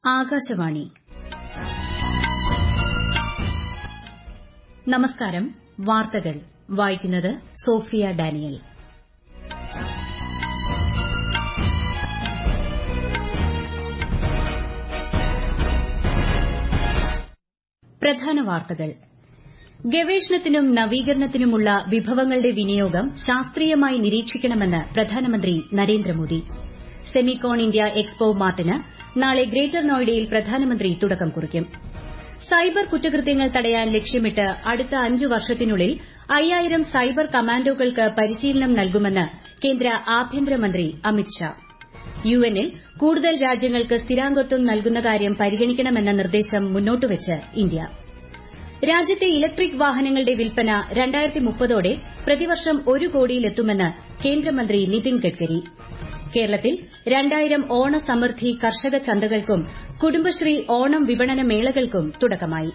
ആകാശവാണി നമസ്കാരം വാർത്തകൾ വായിക്കുന്നത് സോഫിയ ഡാനിയൽ പ്രധാന വാർത്തകൾ ഗവേഷണത്തിനും നവീകരണത്തിനുമുള്ള വിഭവങ്ങളുടെ വിനിയോഗം ശാസ്ത്രീയമായി നിരീക്ഷിക്കണമെന്ന് പ്രധാനമന്ത്രി നരേന്ദ്രമോദി സെമികോൺ ഇന്ത്യ എക്സ്പോ മാർട്ടിന് നാളെ ഗ്രേറ്റർ നോയിഡയിൽ പ്രധാനമന്ത്രി തുടക്കം കുറിക്കും സൈബർ കുറ്റകൃത്യങ്ങൾ തടയാൻ ലക്ഷ്യമിട്ട് അടുത്ത അഞ്ച് വർഷത്തിനുള്ളിൽ അയ്യായിരം സൈബർ കമാൻഡോകൾക്ക് പരിശീലനം നൽകുമെന്ന് കേന്ദ്ര ആഭ്യന്തരമന്ത്രി അമിത് ഷാ യുഎന്നിൽ കൂടുതൽ രാജ്യങ്ങൾക്ക് സ്ഥിരാംഗത്വം നൽകുന്ന കാര്യം പരിഗണിക്കണമെന്ന നിർദ്ദേശം മുന്നോട്ടുവച്ച് ഇന്ത്യ രാജ്യത്തെ ഇലക്ട്രിക് വാഹനങ്ങളുടെ വിൽപ്പന ോടെ പ്രതിവർഷം ഒരു കോടിയിലെത്തുമെന്ന് കേന്ദ്രമന്ത്രി നിതിൻ ഗഡ്കരി കേരളത്തിൽ രണ്ടായിരം ഓണ സമൃദ്ധി കർഷക ചന്തകൾക്കും കുടുംബശ്രീ ഓണം വിപണന മേളകൾക്കും തുടക്കമായി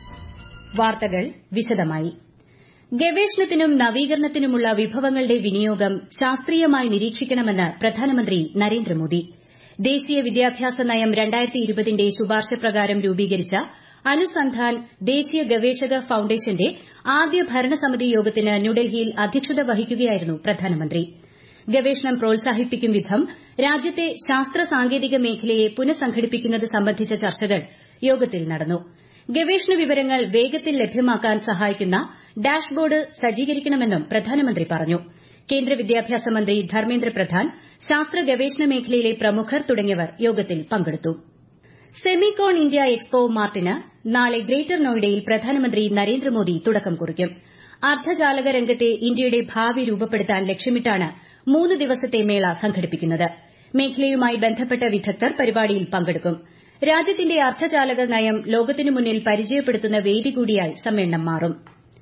വാർത്തകൾ വിശദമായി ഗവേഷണത്തിനും നവീകരണത്തിനുമുള്ള വിഭവങ്ങളുടെ വിനിയോഗം ശാസ്ത്രീയമായി നിരീക്ഷിക്കണമെന്ന് പ്രധാനമന്ത്രി നരേന്ദ്രമോദി ദേശീയ വിദ്യാഭ്യാസ നയം ന്റെ ശുപാർശ പ്രകാരം രൂപീകരിച്ച അനുസന്ധാൻ ദേശീയ ഗവേഷക ഫൌണ്ടേഷന്റെ ആദ്യ ഭരണസമിതി യോഗത്തിന് ന്യൂഡൽഹിയിൽ അധ്യക്ഷത വഹിക്കുകയായിരുന്നു പ്രധാനമന്ത്രി ഗവേഷണം പ്രോത്സാഹിപ്പിക്കും വിധം രാജ്യത്തെ ശാസ്ത്ര സാങ്കേതിക മേഖലയെ പുനഃസംഘടിപ്പിക്കുന്നത് സംബന്ധിച്ച ചർച്ചകൾ യോഗത്തിൽ നടന്നു ഗവേഷണ വിവരങ്ങൾ വേഗത്തിൽ ലഭ്യമാക്കാൻ സഹായിക്കുന്ന ഡാഷ്ബോർഡ് സജ്ജീകരിക്കണമെന്നും പ്രധാനമന്ത്രി പറഞ്ഞു കേന്ദ്ര വിദ്യാഭ്യാസ മന്ത്രി ധർമ്മേന്ദ്ര പ്രധാൻ ശാസ്ത്ര ഗവേഷണ മേഖലയിലെ പ്രമുഖർ തുടങ്ങിയവർ യോഗത്തിൽ പങ്കെടുത്തു സെമികോൺ ഇന്ത്യ എക്സ്പോ മാർട്ടിന് നാളെ ഗ്രേറ്റർ നോയിഡയിൽ പ്രധാനമന്ത്രി നരേന്ദ്രമോദി തുടക്കം കുറിക്കും അർദ്ധചാലക രംഗത്തെ ഇന്ത്യയുടെ ഭാവി രൂപപ്പെടുത്താൻ ലക്ഷ്യമിട്ടാണ് മൂന്ന് ദിവസത്തെ മേള സംഘടിപ്പിക്കുന്നത് മേഖലയുമായി ബന്ധപ്പെട്ട വിദഗ്ധർ പരിപാടിയിൽ പങ്കെടുക്കും രാജ്യത്തിന്റെ അർദ്ധചാലക നയം ലോകത്തിനു മുന്നിൽ പരിചയപ്പെടുത്തുന്ന വേദി കൂടിയായി സമ്മേളനം മാറും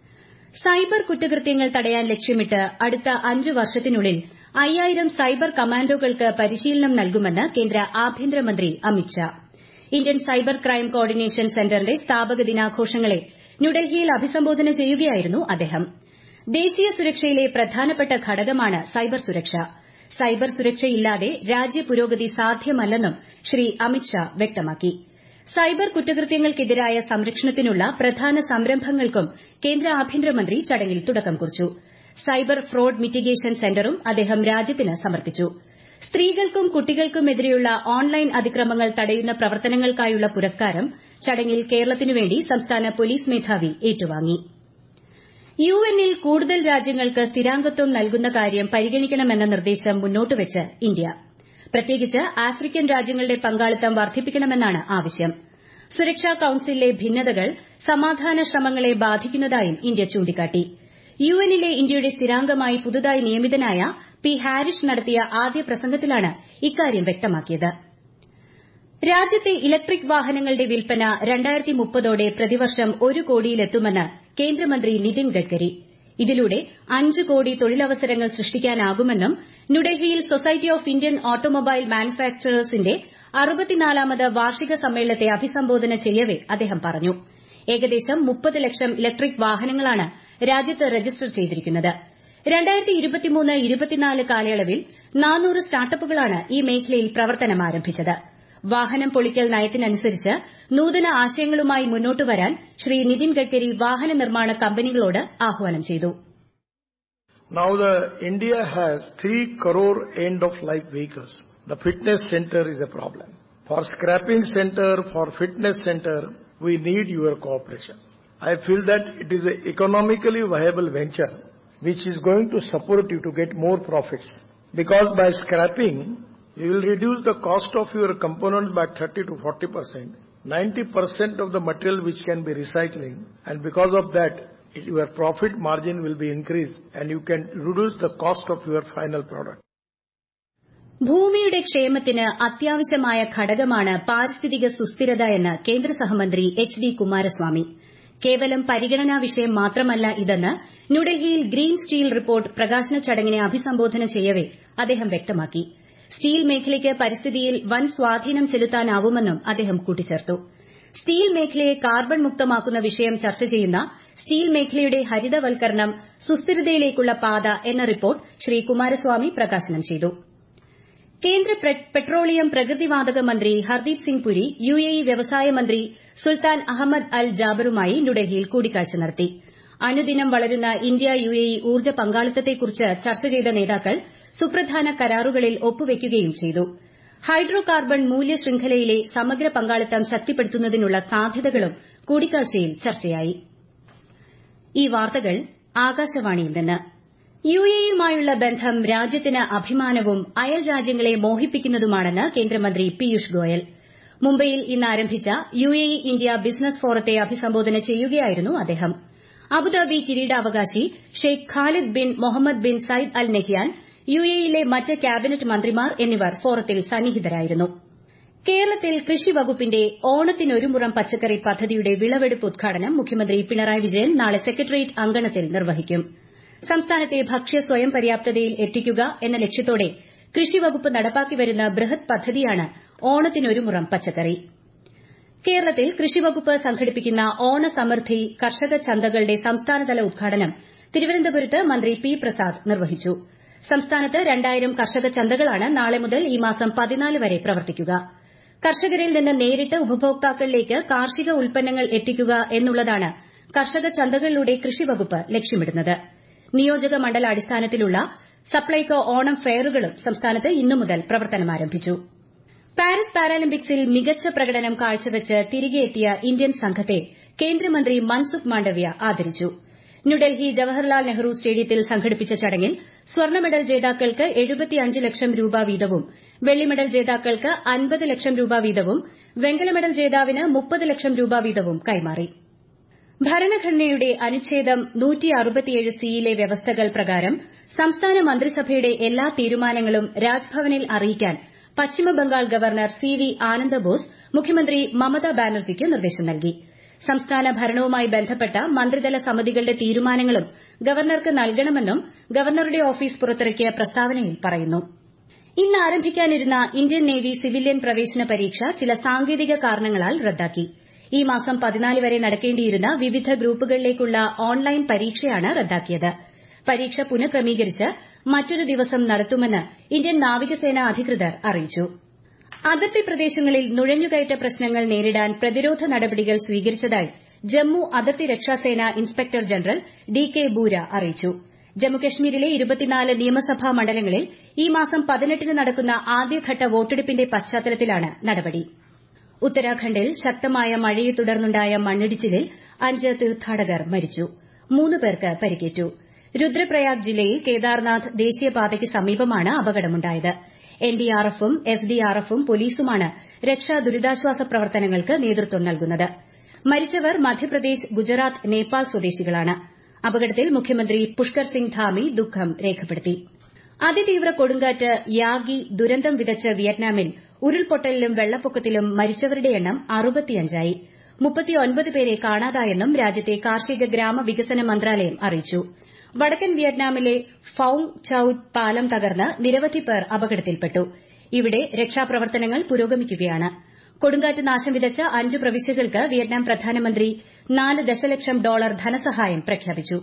സൈബർ കുറ്റകൃത്യങ്ങൾ തടയാൻ ലക്ഷ്യമിട്ട് അടുത്ത അഞ്ച് വർഷത്തിനുള്ളിൽ അയ്യായിരം സൈബർ കമാൻഡോകൾക്ക് പരിശീലനം നൽകുമെന്ന് കേന്ദ്ര ആഭ്യന്തരമന്ത്രി Amit Shah Indian cyber crime coordination സെന്ററിന്റെ സ്ഥാപക ദിനാഘോഷങ്ങളെ ന്യൂഡൽഹിയിൽ അഭിസംബോധന ചെയ്യുകയായിരുന്നു അദ്ദേഹം ദേശീയ സുരക്ഷയിലെ പ്രധാനപ്പെട്ട ഘടകമാണ് സൈബർ സുരക്ഷ സൈബർ സുരക്ഷയില്ലാതെ രാജ്യപുരോഗതി സാധ്യമല്ലെന്നും ശ്രീ അമിത് ഷാ വ്യക്തമാക്കി സൈബർ കുറ്റകൃത്യങ്ങൾക്കെതിരായ സംരക്ഷണത്തിനുള്ള പ്രധാന സംരംഭങ്ങൾക്കും കേന്ദ്ര ആഭ്യന്തരമന്ത്രി ചടങ്ങിൽ തുടക്കം കുറിച്ചു സൈബർ ഫ്രോഡ് മിറ്റിഗേഷൻ സെന്ററും അദ്ദേഹം രാജ്യത്തിന് സമർപ്പിച്ചു സ്ത്രീകൾക്കും കുട്ടികൾക്കുമെതിരെയുള്ള ഓൺലൈൻ അതിക്രമങ്ങൾ തടയുന്ന പ്രവർത്തനങ്ങൾക്കായുള്ള പുരസ്കാരം ചടങ്ങിൽ കേരളത്തിനുവേണ്ടി സംസ്ഥാന പോലീസ് മേധാവി ഏറ്റുവാങ്ങി യുഎന്നിൽ കൂടുതൽ രാജ്യങ്ങൾക്ക് സ്ഥിരാംഗത്വം നൽകുന്ന കാര്യം പരിഗണിക്കണമെന്ന നിർദ്ദേശം മുന്നോട്ടുവച്ച് ഇന്ത്യ പ്രത്യേകിച്ച് ആഫ്രിക്കൻ രാജ്യങ്ങളുടെ പങ്കാളിത്തം വർദ്ധിപ്പിക്കണമെന്നാണ് ആവശ്യം സുരക്ഷാ കൌൺസിലിലെ ഭിന്നതകൾ സമാധാന ശ്രമങ്ങളെ ബാധിക്കുന്നതായും ഇന്ത്യ ചൂണ്ടിക്കാട്ടി യുഎന്നിലെ ഇന്ത്യയുടെ സ്ഥിരാംഗമായി പുതുതായി നിയമിതനായ പി ഹാരിഷ് നടത്തിയ ആദ്യ പ്രസംഗത്തിലാണ് ഇക്കാര്യം വ്യക്തമാക്കിയത് രാജ്യത്തെ ഇലക്ട്രിക് വാഹനങ്ങളുടെ വിൽപ്പന ോടെ പ്രതിവർഷം ഒരു കോടിയിലെത്തുമെന്ന് കേന്ദ്രമന്ത്രി നിതിൻ ഗഡ്കരി ഇതിലൂടെ അഞ്ച് കോടി തൊഴിലവസരങ്ങൾ സൃഷ്ടിക്കാനാകുമെന്നും ന്യൂഡൽഹിയിൽ സൊസൈറ്റി ഓഫ് ഇന്ത്യൻ ഓട്ടോമൊബൈൽ മാനുഫാക്ചറേഴ്സിന്റെ അറുപത്തിനാലാമത് വാർഷിക സമ്മേളനത്തെ അഭിസംബോധന ചെയ്യവെ അദ്ദേഹം പറഞ്ഞു ഏകദേശം മുപ്പത് ലക്ഷം ഇലക്ട്രിക് വാഹനങ്ങളാണ് രാജ്യത്ത് രജിസ്റ്റർ ചെയ്തിരിക്കുന്നത് കാലയളവിൽ നാനൂറ് സ്റ്റാർട്ടപ്പുകളാണ് ഈ മേഖലയിൽ പ്രവർത്തനം ആരംഭിച്ചത് വാഹനം പൊളിക്കൽ നയത്തിനനുസരിച്ച് നൂതന ആശയങ്ങളുമായി മുന്നോട്ട് വരാൻ ശ്രീ നിതിൻ ഗഡ്കരി വാഹന നിർമ്മാണ കമ്പനികളോട് ആഹ്വാനം ചെയ്തു Now the India has 3 crore end of life vehicles. The fitness center is a problem. For scrapping center, for fitness center, we need your cooperation. I feel that it is an economically viable venture which is going to support you to get more profits. Because by scrapping, you will reduce the cost of your components by 30 to 40 percent. 90 percent of the material which can be recycling and because of that, your profit margin will be increased and you can reduce the cost of your final product. ഭൂമിയുടെ ക്ഷേമത്തിന് അത്യാവശ്യമായ ഘടകമാണ് പാരിസ്ഥിതിക സുസ്ഥിരത എന്ന് കേന്ദ്ര സഹമന്ത്രി H D Kumaraswamy കേവലം പരിഗണനാ വിഷയം മാത്രമല്ല ഇതെന്ന് ന്യൂഡൽഹിയിൽ ഗ്രീൻ സ്റ്റീൽ റിപ്പോർട്ട് പ്രകാശന ചടങ്ങിനെ അഭിസംബോധന ചെയ്യവെ അദ്ദേഹം വ്യക്തമാക്കി സ്റ്റീൽ മേഖലയ്ക്ക് പരിസ്ഥിതിയിൽ വൻ സ്വാധീനം ചെലുത്താനാവുമെന്നും അദ്ദേഹം കൂട്ടിച്ചേർത്തു സ്റ്റീൽ മേഖലയെ കാർബൺ മുക്തമാക്കുന്ന വിഷയം ചർച്ച ചെയ്യുന്ന സ്റ്റീൽ മേഖലയുടെ ഹരിതവൽക്കരണം സുസ്ഥിരതയിലേക്കുള്ള പാത എന്ന റിപ്പോർട്ട് ശ്രീ കുമാരസ്വാമി പ്രകാശനം ചെയ്തു കേന്ദ്ര പെട്രോളിയം പ്രകൃതിവാതക മന്ത്രി ഹർദീപ് സിംഗ് പുരി യുഎഇ വ്യവസായ മന്ത്രി സുൽത്താൻ അഹമ്മദ് അൽ ജാബറുമായി ന്യൂഡൽഹിയിൽ കൂടിക്കാഴ്ച നടത്തി അനുദിനം വളരുന്ന ഇന്ത്യ യുഎഇ ഊർജ്ജ പങ്കാളിത്തത്തെക്കുറിച്ച് ചർച്ച ചെയ്ത നേതാക്കൾ സുപ്രധാന കരാറുകളിൽ ഒപ്പുവയ്ക്കുകയും ചെയ്തു ഹൈഡ്രോ കാർബൺ മൂല്യ ശൃംഖലയിലെ സമഗ്ര പങ്കാളിത്തം ശക്തിപ്പെടുത്തുന്നതിനുള്ള സാധ്യതകളും കൂടിക്കാഴ്ചയിൽ ചർച്ചയായി ഈ വാർത്തകൾ ആകാശവാണിയിൽ നിന്ന് യുഎഇയുമായുള്ള ബന്ധം രാജ്യത്തിന് അഭിമാനവും അയൽ രാജ്യങ്ങളെ മോഹിപ്പിക്കുന്നതുമാണെന്ന് കേന്ദ്രമന്ത്രി പീയൂഷ് ഗോയൽ മുംബൈയിൽ ഇന്ന് ആരംഭിച്ച യുഎഇ ഇന്ത്യ ബിസിനസ് ഫോറത്തെ അഭിസംബോധന ചെയ്യുകയായിരുന്നു അദ്ദേഹം അബുദാബി കിരീടാവകാശി Sheikh Khalid bin Mohammed bin Zayed Al Nahyan യുഎഇയിലെ മറ്റ് ക്യാബിനറ്റ് മന്ത്രിമാർ എന്നിവർ ഫോറത്തിൽ സന്നിഹിതരായിരുന്നു കേരളത്തിൽ കൃഷി വകുപ്പിന്റെ ഓണത്തിനൊരുമുറം പച്ചക്കറി പദ്ധതിയുടെ വിളവെടുപ്പ് ഉദ്ഘാടനം മുഖ്യമന്ത്രി പിണറായി വിജയൻ നാളെ സെക്രട്ടേറിയറ്റ് അങ്കണത്തിൽ നിർവഹിക്കും സംസ്ഥാനത്തെ ഭക്ഷ്യ സ്വയം പര്യാപ്തതയിൽ എത്തിക്കുക എന്ന ലക്ഷ്യത്തോടെ കൃഷി വകുപ്പ് നടപ്പാക്കി വരുന്ന ബൃഹത് പദ്ധതിയാണ് ഓണത്തിനൊരുമുറം പച്ചക്കറി കേരളത്തിൽ കൃഷി വകുപ്പ് സംഘടിപ്പിക്കുന്ന ഓണസമൃദ്ധി കർഷക ചന്തകളുടെ സംസ്ഥാനതല ഉദ്ഘാടനം തിരുവനന്തപുരത്ത് മന്ത്രി പി പ്രസാദ് നിർവഹിച്ചു സംസ്ഥാനത്ത് രണ്ടായിരം കർഷക ചന്തകളാണ് നാളെ മുതൽ ഈ മാസം പതിനാല് വരെ പ്രവർത്തിക്കുക കർഷകരിൽ നിന്ന് നേരിട്ട് ഉപഭോക്താക്കളിലേക്ക് കാർഷിക ഉൽപ്പന്നങ്ങൾ എത്തിക്കുക എന്നുള്ളതാണ് കർഷക ചന്തകളിലൂടെ കൃഷിവകുപ്പ് ലക്ഷ്യമിടുന്നത് നിയോജക മണ്ഡലാടിസ്ഥാനത്തിലുള്ള സപ്ലൈകോ ഓണം ഫെയറുകളും സംസ്ഥാനത്ത് ഇന്നു മുതൽ പ്രവർത്തനമാരംഭിച്ചു പാരീസ് പാരാലിമ്പിക്സിൽ മികച്ച പ്രകടനം കാഴ്ചവെച്ച് തിരികെയെത്തിയ ഇന്ത്യൻ സംഘത്തെ കേന്ദ്രമന്ത്രി മൻസുഖ് മാണ്ഡവ്യ ആദരിച്ചു ന്യൂഡൽഹി ജവഹർലാൽ നെഹ്റു സ്റ്റേഡിയത്തിൽ സംഘടിപ്പിച്ച ചടങ്ങിൽ സ്വർണ്ണ മെഡൽ ജേതാക്കൾക്ക് ലക്ഷം രൂപ വീതവും വെള്ളി മെഡൽ ജേതാക്കൾക്ക് അൻപത് ലക്ഷം രൂപ വീതവും വെങ്കല മെഡൽ ജേതാവിന് മുപ്പത് ലക്ഷം രൂപ വീതവും കൈമാറി ഭരണഘടനയുടെ അനുച്ഛേദം സിയിലെ വ്യവസ്ഥകൾ പ്രകാരം സംസ്ഥാന മന്ത്രിസഭയുടെ എല്ലാ തീരുമാനങ്ങളും രാജ്ഭവനിൽ അറിയിക്കാൻ Paschima Bangal governor C V Ananda Bose മുഖ്യമന്ത്രി മമതാ ബാനർജിക്ക് നിർദ്ദേശം നൽകി സംസ്ഥാന ഭരണവുമായി ബന്ധപ്പെട്ട മന്ത്രിതല സമിതികളുടെ തീരുമാനങ്ങളും ഗവർണർക്ക് നൽകണമെന്നും ഗവർണറുടെ ഓഫീസ് പുറത്തിറക്കിയ പ്രസ്താവനയിൽ പറയുന്നു ഇന്ന് ആരംഭിക്കാനിരുന്ന ഇന്ത്യൻ നേവി സിവിലിയൻ പ്രവേശന പരീക്ഷ ചില സാങ്കേതിക കാരണങ്ങളാൽ റദ്ദാക്കി ഈ മാസം പതിനാല് വരെ നടക്കേണ്ടിയിരുന്ന വിവിധ ഗ്രൂപ്പുകളിലേക്കുള്ള ഓൺലൈൻ പരീക്ഷയാണ് റദ്ദാക്കിയത് പരീക്ഷ പുനഃക്രമീകരിച്ച് മറ്റൊരു ദിവസം നടത്തുമെന്ന് ഇന്ത്യൻ നാവികസേന അധികൃതർ അറിയിച്ചു അതിർത്തി പ്രദേശങ്ങളിൽ നുഴഞ്ഞുകയറ്റ പ്രശ്നങ്ങൾ നേരിടാൻ പ്രതിരോധ നടപടികൾ സ്വീകരിച്ചതായി ജമ്മു അതിർത്തി രക്ഷാസേന inspector general D K Boora അറിയിച്ചു ജമ്മുകശ്മീരിലെ ഇരുപത്തിനാല് നിയമസഭാ മണ്ഡലങ്ങളിൽ ഈ മാസം പതിനെട്ടിന് നടക്കുന്ന ആദ്യഘട്ട വോട്ടെടുപ്പിന്റെ പശ്ചാത്തലത്തിലാണ് നടപടി ഉത്തരാഖണ്ഡിൽ ശക്തമായ മഴയെ തുടർന്നുണ്ടായ മണ്ണിടിച്ചിലിൽ അഞ്ച് തീർത്ഥാടകർ മരിച്ചു മൂന്ന് പേർക്ക് പരിക്കേറ്റു രുദ്രപ്രയാഗ് ജില്ലയിൽ കേദാർനാഥ് ദേശീയപാതയ്ക്ക് സമീപമാണ് അപകടമുണ്ടായത് എൻഡിആർഎഫും എസ്ഡിആർഎഫും പോലീസുമാണ് രക്ഷാ ദുരിതാശ്വാസ പ്രവർത്തനങ്ങൾക്ക് നേതൃത്വം നൽകുന്നത് മരിച്ചവർ മധ്യപ്രദേശ് ഗുജറാത്ത് നേപ്പാൾ സ്വദേശികളാണ് അപകടത്തിൽ മുഖ്യമന്ത്രി പുഷ്കർ സിംഗ് ധാമി ദുഃഖം രേഖപ്പെടുത്തി അതിതീവ്ര കൊടുങ്കാറ്റ് യാഗി ദുരന്തം വിതച്ച വിയറ്റ്നാമിൽ ഉരുൾപൊട്ടലിലും വെള്ളപ്പൊക്കത്തിലും മരിച്ചവരുടെ എണ്ണം അറുപത്തിയഞ്ചായി മുപ്പത്തിയൊൻപത് പേരെ കാണാതായെന്നും രാജ്യത്തെ കാർഷിക ഗ്രാമവികസന മന്ത്രാലയം അറിയിച്ചു വടക്കൻ വിയറ്റ്നാമിലെ ഫൌങ് ചൌത് പാലം തകർന്ന് നിരവധി പേർ അപകടത്തിൽപ്പെട്ടു ഇവിടെ രക്ഷാപ്രവർത്തനങ്ങൾ പുരോഗമിക്കുകയാണ് കൊടുങ്കാറ്റ് നാശം വിതച്ച അഞ്ച് പ്രവിശ്യകൾക്ക് വിയറ്റ്നാം പ്രധാനമന്ത്രി നാല് ദശലക്ഷം ഡോളർ ധനസഹായം പ്രഖ്യാപിച്ചു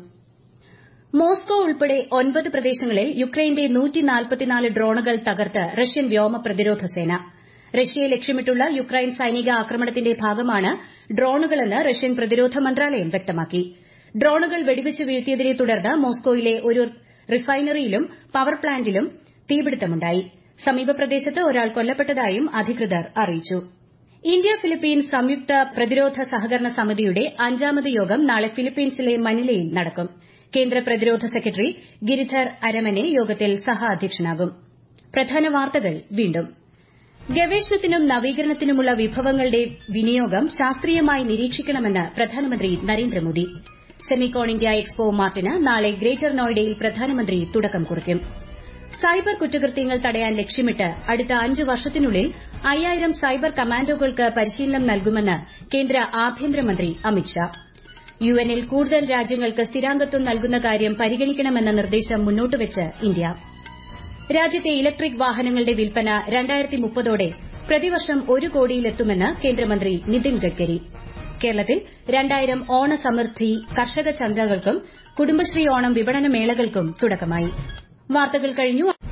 മോസ്കോ ഉൾപ്പെടെ ഒൻപത് പ്രദേശങ്ങളിൽ യുക്രൈന്റെ ഡ്രോണുകൾ തകർത്ത് റഷ്യൻ വ്യോമ പ്രതിരോധ സേന റഷ്യയെ ലക്ഷ്യമിട്ടുള്ള യുക്രൈൻ സൈനിക ആക്രമണത്തിന്റെ ഭാഗമാണ് ഡ്രോണുകളെന്ന് റഷ്യൻ പ്രതിരോധ മന്ത്രാലയം വ്യക്തമാക്കി ഡ്രോണുകൾ വെടിവെച്ച് വീഴ്ത്തിയതിനെ തുടർന്ന് മോസ്കോയിലെ ഒരു റിഫൈനറിയിലും പവർ പ്ലാന്റിലും തീപിടുത്തമുണ്ടായി സമീപ പ്രദേശത്ത് ഒരാൾ കൊല്ലപ്പെട്ടതായും അധികൃതർ അറിയിച്ചു ഇന്ത്യ ഫിലിപ്പീൻസ് സംയുക്ത പ്രതിരോധ സഹകരണ സമിതിയുടെ അഞ്ചാമത് യോഗം നാളെ ഫിലിപ്പീൻസിലെ മനിലയിൽ നടക്കും കേന്ദ്ര പ്രതിരോധ സെക്രട്ടറി ഗിരിധർ അരമനെ യോഗത്തിൽ സഹ അധ്യക്ഷനാകും പ്രധാന വാർത്തകൾ വീണ്ടും ഗവേഷണത്തിനും നവീകരണത്തിനുമുള്ള വിഭവങ്ങളുടെ വിനിയോഗം ശാസ്ത്രീയമായി നിരീക്ഷിക്കണമെന്ന് പ്രധാനമന്ത്രി നരേന്ദ്രമോദി സെമിക്കോൺ ഇന്ത്യ എക്സ്പോ മാർട്ടിന് നാളെ ഗ്രേറ്റർ നോയിഡയിൽ പ്രധാനമന്ത്രി തുടക്കം കുറിക്കും സൈബർ കുറ്റകൃത്യങ്ങൾ തടയാൻ ലക്ഷ്യമിട്ട് അടുത്ത അഞ്ച് വർഷത്തിനുള്ളിൽ അയ്യായിരം സൈബർ കമാൻഡോകൾക്ക് പരിശീലനം നൽകുമെന്ന് കേന്ദ്ര ആഭ്യന്തരമന്ത്രി അമിത്ഷാ യുഎന്നിൽ കൂടുതൽ രാജ്യങ്ങൾക്ക് സ്ഥിരാംഗത്വം നൽകുന്ന കാര്യം പരിഗണിക്കണമെന്ന നിർദ്ദേശം മുന്നോട്ടുവച്ച് ഇന്ത്യ രാജ്യത്തെ ഇലക്ട്രിക് വാഹനങ്ങളുടെ വിൽപ്പന രണ്ടായിരത്തി മുപ്പതോടെ പ്രതിവർഷം ഒരു കോടിയിലെത്തുമെന്ന് കേന്ദ്രമന്ത്രി നിതിൻ ഗഡ്കരി കേരളത്തിൽ രണ്ടായിരം ഓണസമൃദ്ധി കർഷക ചന്തകൾക്കും കുടുംബശ്രീ ഓണം വിപണന മേളകൾക്കും തുടക്കമായി വാർത്തകൾ കഴിഞ്ഞു